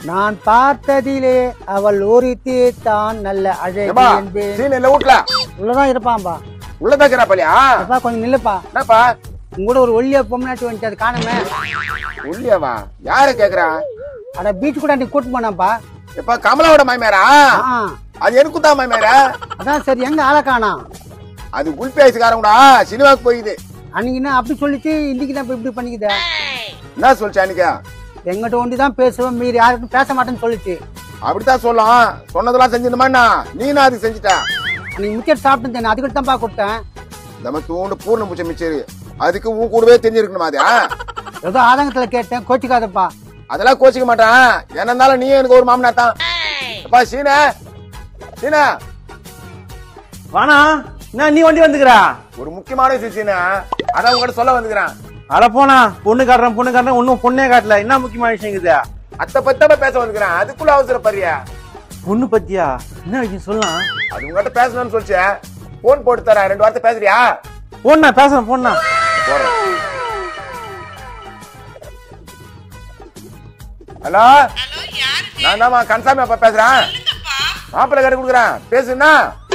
நான் பார்த்ததிலே அவள் ஒருத்தி தான் நல்ல அழகு ஏப்பா என்பேன் சீன் இல்ல வீட்ல உள்ளதான் இருப்பான்பா உள்ள தக்கிறா பள்ளியா அப்பா கொஞ்சம் நில்லுப்பா என்னப்பா உங்க கூட ஒரு ஒல்லியா பொம்னாட்டி வந்துட்டு அது காணுமே உள்ளியாவா யார கேக்குறா அட பீச் கூட நீ கூட்டு போனாப்பா இப்ப கமலாவோட மைமேரா ஆ அது எனக்கு தான் மைமேரா அதான் சரி எங்க ஆளை காணோம் அது குல்பேசுக்காரங்கடா சினிமாக்கு போயிது அன்னைக்கு என்ன அப்படி சொல்லிச்சு இன்னைக்கு தான் இப்ப இப்படி பண்ணிக்குத என்ன சொல்லிச்சு அன்னைக்கு எங்கிட்ட ஒண்டி தான் பேசுவேன் மீறி யாருக்கும் பேச மாட்டேன்னு சொல்லிச்சு அப்படித்தான் சொல்லும் சொன்னதெல்லாம் செஞ்சிருந்தமாண்ணா நீ நான் அதுக்கு செஞ்சுட்ட அன்னைக்கு மிச்சர் சாப்பிட்டு அதுக்கிட்ட தான்ப்பா கொடுத்தேன் நம்ம தூண்டு பூர்ண பூச்சை மிச்சரு அதுக்கு உன் கூடவே தெரிஞ்சிருக்கணுமா அது ஆ? ஏதோ ஆதங்கத்துல கேட்டேன் கோச்சிக்காதப்பா அதெல்லாம் கோச்சிக்க மாட்டான் என்ன இருந்தாலும் நீ எனக்கு ஒரு மாமனா தான் அப்பா சீனா சீனா வாணா என்ன நீ வண்டி வந்துக்கிறா ஒரு முக்கியமான விஷயம் சீனா அதான் உங்ககிட்ட சொல்ல வந்துக்கிறேன் அட போனா பொண்ணு காட்டுறேன் பொண்ணு காட்டுறேன் ஒன்னும் பொண்ணே காட்டல என்ன முக்கியமான விஷயம் இருக்குது அத்தை பத்தாம பேச வந்துக்கிறேன் அதுக்குள்ள அவசரம் பரியா பொண்ணு பத்தியா என்ன விஷயம் சொல்லலாம் அது உங்ககிட்ட பேசணும்னு சொல்லிச்சு போன் போட்டு தரேன் ரெண்டு வார்த்தை பேசுறியா பொண்ணா பேசுறேன் பொண்ணா போறேன் ஹலோ நான் தான் கன்சாமி அப்பா பேசுறேன் மாப்பிள்ளை கடை கொடுக்குறேன் பேசுனா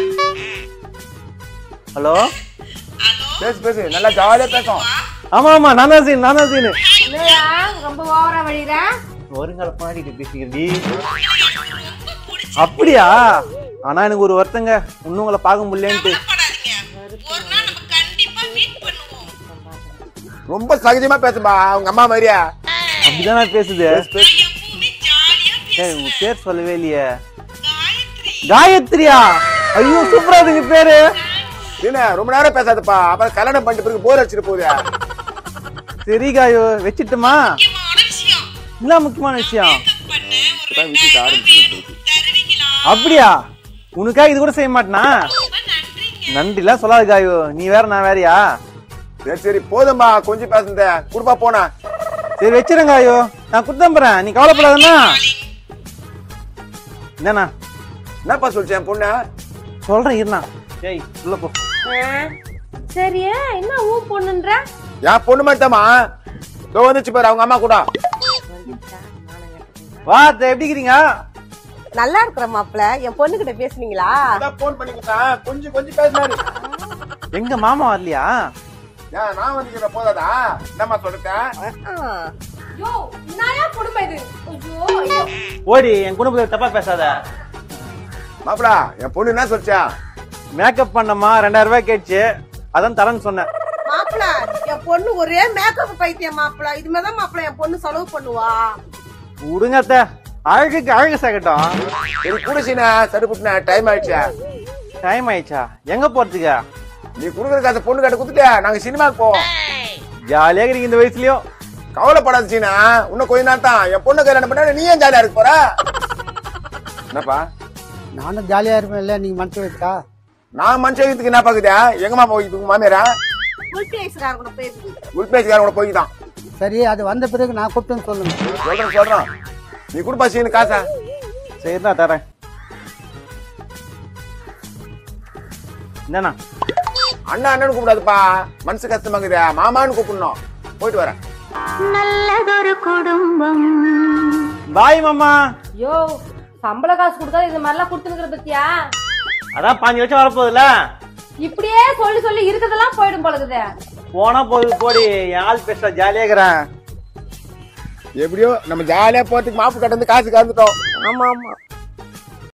ஹலோ பேசு பேசு நல்லா ஜாலியா பேசும் ஆமா ஆமா நான் தான் சீன் நான் தான் சீனு என்னடா ரொம்ப ஓவரா வழியிற வருங்கால பாடிட்டு பேசிக்கிறடி அப்படியா ஆனா எனக்கு ஒரு வருத்தங்க இன்னும் உங்களை பார்க்க முடியலன்ட்டு ஒரு நாள் நம்ம கண்டிப்பா மீட் பண்ணுவோம் ரொம்ப சகஜமா பேசும்பா உங்க அம்மா மாதிரியா அப்படிதானே பேசுது எப்பவுமே ஜாலியா ஏய், உங்க பேர் சொல்லவே இல்லையே காயத்ரி காயத்ரியா ஐயோ சூப்பரா இருக்கு பேரு என்ன ரொம்ப நேரம் பேசாதப்பா அப்புறம் கல்யாணம் பண்ணிட்டு பிறகு போர் அடிச்சிட்டு போகுது சரி காயோ வச்சிட்டுமா முக்கியமான விஷயம் என்ன முக்கியமான விஷயம் மேக்கப் பண்ண ஒரு இப்பதான் வீட்டுக்கு ரெண்டாயிரம் ஆரம்பிச்சிருக்கு. வேணும் தருவீங்களா அப்படியா உனக்காக இது கூட செய்ய மாட்டேனா ரொம்ப நன்றிங்க நன்றிலாம் சொல்லாது காயோ நீ வேற நான் வேறயா சரி சரி போதும்பா கொஞ்சம் பேசுனத குடுப்பா போனா சரி வச்சிருங்க காயோ நான் குடுத்தம்புறேன் நீ கவலைப்படாதண்ணா என்னண்ணா என்னப்பா சொல்லிச்சேன் என் பொண்ணு சொல்றேன் இருண்ணா ஏய் உள்ள போ சரியா என்ன ஊ பொண்ணுன்ற என் பொண்ணு மட்டும்மா இதோ வந்துச்சு பாரு அவங்க அம்மா கூட வா அத்தை, எப்படி இருக்கிறீங்க நல்லா இருக்கிற மாப்பிள என் பொண்ணு கிட்ட பேசுனீங்களா போன் பண்ணி கொடுத்தேன் கொஞ்சம் கொஞ்சம் பேசினாரு எங்க மாமா வரலையா ஏன் நான் வந்துக்கிற போதாதா என்னம்மா சொல்லிட்டேன் யோ என்னயா குடும்பம் இது ஐயோ ஐயோ ஓடி என் குடும்பத்தை தப்பா பேசாத மாப்பிளா என் பொண்ணு என்ன சொல்லிச்சா மேக்கப் பண்ணமா ரெண்டாயிரம் ரூபாய் கேட்டுச்சு அதான் தரேன்னு சொன்னேன் மாப்பிள என் பொண்ணு ஒரே மேக்கப் பைத்தியம் மாப்பிள இதுமாதான் மாப்பிள என் பொண்ணு செலவு பண்ணுவா விடுங்க அத்தை அழகுக்கு அழகு சேர்க்கட்டும் சரி கூட சீனா சரி புட்டின டைம் ஆயிடுச்சா டைம் ஆயிடுச்சா எங்க போறதுக்கு நீ குடுக்குற காசு பொண்ணு கிட்ட குடுத்துட்டியா நாங்க சினிமாக்கு போவோம் ஜாலியா இருக்கிறீங்க இந்த வயசுலயும் கவலைப்படாத சீனா இன்னும் கொஞ்ச நேரம் தான் என் பொண்ணு கல்யாணம் பண்ணா நீ ஏன் ஜாலியா இருக்க போற என்னப்பா நானும் ஜாலியா இருப்பேன் இல்ல நீங்க மனசு வச்சா நான் மனுஷத்துக்கு என்ன பாக்குதா எங்கம்மா போயிட்டு உங்க மாமியாரா முல்டேஸ்கார கூட போயிருக்கு உள்பேசிக்கார கூட போய்தான் சரி அது வந்த பிறகு நான் கூப்பிட்டேன்னு சொல்லுங்க சொல்றேன் சொல்றேன் நீ குடுப்பா சீனு காசா சரிண்ணா தரேன் என்னண்ணா அண்ணா அண்ணன் கூப்பிடாதுப்பா மனசு கஷ்டமாக்குதா மாமான்னு கூப்பிடணும் போயிட்டு வரேன் நல்லதொரு குடும்பம் பாய் மாமா யோ சம்பள காசு கொடுக்காத இது மாதிரிலாம் கொடுத்துனுக்குற பத்தியா அதான் பாஞ்சு வருஷம் வரப்போகுதுல இப்படியே சொல்லி சொல்லி இருக்கிறதெல்லாம் போயிடும் போலகுது போனா போகுது போடி என் ஆள் பேச ஜாலியா இருக்கிறேன் எப்படியோ நம்ம ஜாலியா போறதுக்கு மாப்பு கட்ட வந்து காசு கறந்துட்டோம் ஆமா ஆமா